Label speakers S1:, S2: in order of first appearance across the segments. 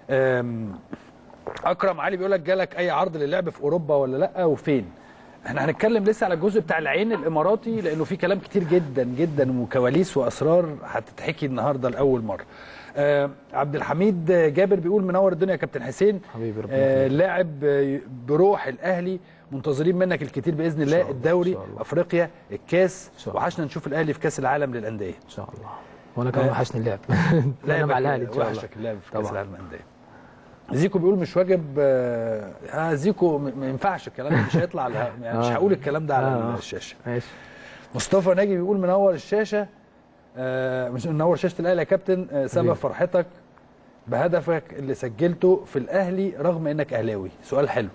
S1: أم، اكرم علي بيقول لك جالك اي عرض للعب في اوروبا ولا لا وفين احنا هنتكلم لسه على الجزء بتاع العين الاماراتي لانه في كلام كتير جدا جدا وكواليس واسرار هتتحكي النهارده لاول مره آه عبد الحميد جابر بيقول منور الدنيا يا كابتن حسين
S2: حبيبي ربنا
S1: آه
S2: يخليك.
S1: لاعب آه، بروح الاهلي منتظرين منك الكتير باذن الله
S2: الله،
S1: الدوري
S2: إن شاء الله.
S1: افريقيا الكاس
S2: شاء الله.
S1: وحشنا نشوف الاهلي في كاس العالم للانديه
S2: ان شاء الله وانا كمان
S1: آه.
S2: وحشني اللعب انا مع الاهلي ان شاء الله
S1: وحشك اللعب في كاس
S2: طبعا.
S1: العالم للانديه زيكو بيقول مش واجب آه آه، زيكو م- ما ينفعش الكلام ده مش هيطلع على الهواء، يعني مش
S2: آه.
S1: هقول الكلام ده على
S2: آه.
S1: الشاشه
S2: ماشي
S1: مصطفى ناجي بيقول منور الشاشه آه مش منور شاشه الاهلي يا كابتن آه سبب
S2: حبيبي.
S1: فرحتك بهدفك اللي سجلته في الاهلي رغم انك اهلاوي سؤال حلو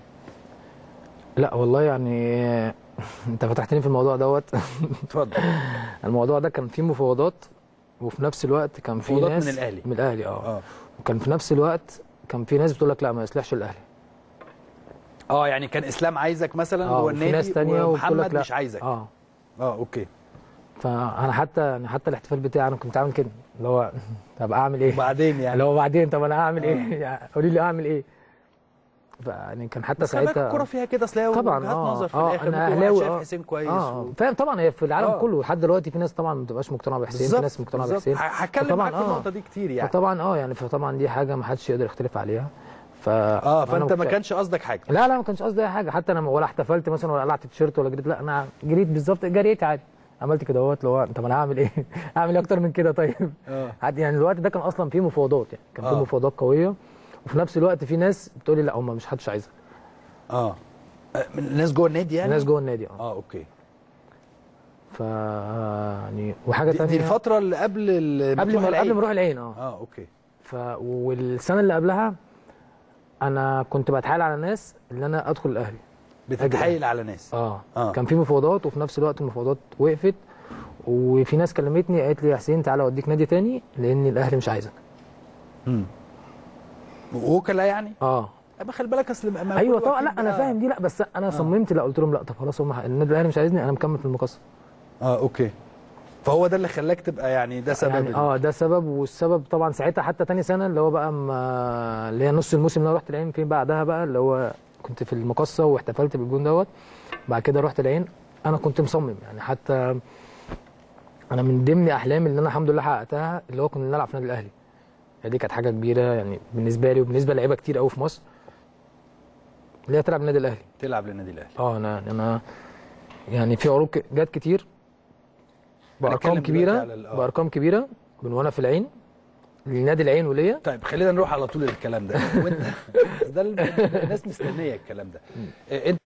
S2: لا والله يعني انت فتحتني في الموضوع دوت
S1: اتفضل
S2: الموضوع ده كان فيه مفاوضات وفي نفس الوقت كان في
S1: مفاوضات
S2: ناس
S1: من الأهلي.
S2: من الاهلي اه
S1: اه
S2: وكان في نفس الوقت كان في ناس بتقول لك لا ما يصلحش الاهلي
S1: اه يعني كان اسلام عايزك مثلا
S2: اه
S1: جوه
S2: وفي
S1: النادي
S2: ناس تانية وبتقول
S1: ومحمد
S2: لك لا
S1: مش عايزك اه,
S2: اه
S1: اوكي
S2: فانا حتى يعني حتى الاحتفال بتاعي انا كنت عامل كده اللي هو طب اعمل ايه؟
S1: وبعدين يعني
S2: اللي هو بعدين طب انا اعمل ايه؟ يعني قولي لي اعمل ايه؟ يعني كان حتى
S1: بس خلي بالك
S2: ساعتها
S1: الكوره فيها كده اصل هي
S2: طبعا
S1: وجهات
S2: اه
S1: نظر في
S2: اه
S1: الاخر
S2: انا
S1: ممكن واحد
S2: اهلاوي
S1: شايف
S2: اه
S1: حسين كويس
S2: اه
S1: و...
S2: فاهم طبعا هي في العالم
S1: آه.
S2: كله لحد دلوقتي في ناس طبعا ما بتبقاش مقتنعه بحسين في
S1: بالظبط،
S2: ناس مقتنعه
S1: بالظبط.
S2: بحسين
S1: ه- هتكلم
S2: فطبعاً
S1: معاك في
S2: آه.
S1: النقطه دي كتير يعني
S2: فطبعا اه يعني فطبعا دي حاجه ما حدش يقدر يختلف عليها ف
S1: اه
S2: أنا
S1: فانت ما
S2: كنت-
S1: كانش قصدك حاجه
S2: لا لا ما كانش قصدي اي حاجه حتى انا ولا احتفلت مثلا ولا قلعت تيشيرت ولا جريت لا انا جريت بالظبط جريت عادي عملت كده اهوت اللي هو طب انا هعمل ايه؟ اعمل ايه اكتر من كده طيب؟
S1: اه
S2: عادي يعني الوقت ده كان اصلا فيه مفاوضات يعني كان فيه
S1: آه.
S2: مفاوضات قويه وفي نفس الوقت في ناس بتقول لي لا هم مش حدش عايزك
S1: اه آه، من الناس جوه النادي يعني
S2: الناس جوه النادي اه
S1: اه اوكي
S2: ف يعني وحاجه
S1: دي,
S2: ثانيه
S1: دي الفتره اللي قبل ال-
S2: قبل
S1: بتروح
S2: ما قبل
S1: العيد.
S2: ما اروح العين اه
S1: اه اوكي
S2: ف والسنه اللي قبلها انا كنت بتحايل على الناس ان انا ادخل الاهلي
S1: بتتحايل على ناس
S2: اه,
S1: آه.
S2: كان في مفاوضات وفي نفس الوقت المفاوضات وقفت وفي ناس كلمتني قالت لي يا حسين تعالى اوديك نادي تاني لان الاهلي مش عايزك
S1: امم وكلاء يعني
S2: اه
S1: اما خلي بالك اصل ما- ما
S2: ايوه
S1: كل
S2: طبعا
S1: واحد
S2: لا انا
S1: بقى-
S2: فاهم دي لا بس انا صممت لا قلت لهم لا طب خلاص هم النادي الاهلي مش عايزني انا مكمل في المقصه
S1: اه اوكي فهو ده اللي خلاك تبقى يعني ده سبب
S2: يعني
S1: ال-
S2: اه ده سبب والسبب طبعا ساعتها حتى تاني سنه اللي هو بقى ما اللي هي نص الموسم اللي انا رحت العين فين بعدها بقى اللي هو كنت في المقصه واحتفلت بالجون دوت بعد كده رحت العين انا كنت مصمم يعني حتى انا من ضمن احلامي اللي انا الحمد لله حققتها اللي هو كنا نلعب في النادي الاهلي يعني دي كانت حاجه كبيره يعني بالنسبه لي وبالنسبه لعيبه كتير قوي في مصر اللي هي تلعب النادي الاهلي
S1: تلعب للنادي الاهلي
S2: اه انا انا يعني في عروض ك- جات كتير بارقام
S1: هنتكلم
S2: كبيره
S1: دلوقتي على ال- آه.
S2: بارقام كبيره من وانا في العين لنادي العين وليا
S1: طيب خلينا نروح على طول الكلام ده وانت ده ال- الناس مستنيه الكلام ده آه، انت